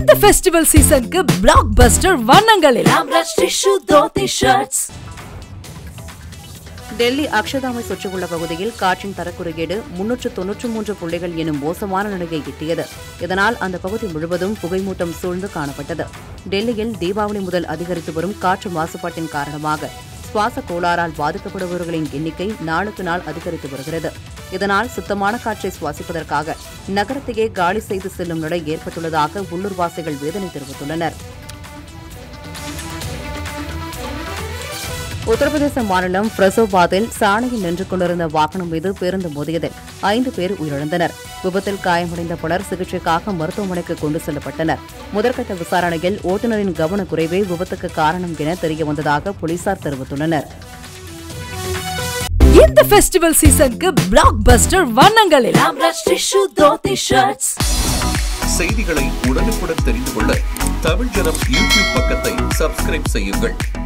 இந்த ஃபெஸ்டிவல் சீசனுக்கு blockbuster வண்ணங்களில் ஆம்ரஷ் டிஷ்யூ தோத்தி ஷர்ட்ஸ் டெல்லி அக்ஷதாமை சுற்றியுள்ள பகுதியில் காற்றின் தரக்குறையீடு முன்னூற்று தொன்னூற்று மூன்று புள்ளிகள் எனும் மோசமான நிலையை எட்டியது இதனால் அந்த பகுதி முழுவதும் புகைமூட்டம் சூழ்ந்து காணப்பட்டது டெல்லியில் தீபாவளி முதல் அதிகரித்து வரும் காற்று மாசுபாட்டின் காரணமாக சுவாச கோளாறால் பாதிக்கப்படுபவர்களின் எண்ணிக்கை நாளுக்கு நாள் அதிகரித்து வருகிறது இதனால் சுத்தமான காற்றை சுவாசிப்பதற்காக நகரத்தையே காலி செய்து செல்லும் நிலை ஏற்பட்டுள்ளதாக உள்ளூர்வாசிகள் வேதனை தெரிவித்துள்ளனர் உத்தரப்பிரதேச மாநிலம் பிரசோபாத்தில் சாலையில் நின்று கொண்டிருந்த வாகனம் மீது பேருந்து மோதியதில் ஐந்து பேர் உயிரிழந்தனர் விபத்தில் காயமடைந்த பலர் சிகிச்சைக்காக மருத்துவமனைக்கு கொண்டு செல்லப்பட்டனர் முதற்கட்ட விசாரணையில் ஓட்டுநரின் கவனக்குறைவே விபத்துக்கு காரணம் என தெரியவந்ததாக போலீசார் தெரிவித்துள்ளனர் இந்த ஃபெஸ்டிவல் சீசனுக்கு பிளாக் பஸ்டர் வண்ணங்களில் ஆம்ரஷ் டிஷ்யூ தோத்தி ஷர்ட்ஸ் செய்திகளை உடனுக்குடன் தெரிந்து கொள்ள தமிழ் ஜனம் யூடியூப் பக்கத்தை சப்ஸ்கிரைப் செய்யுங்கள்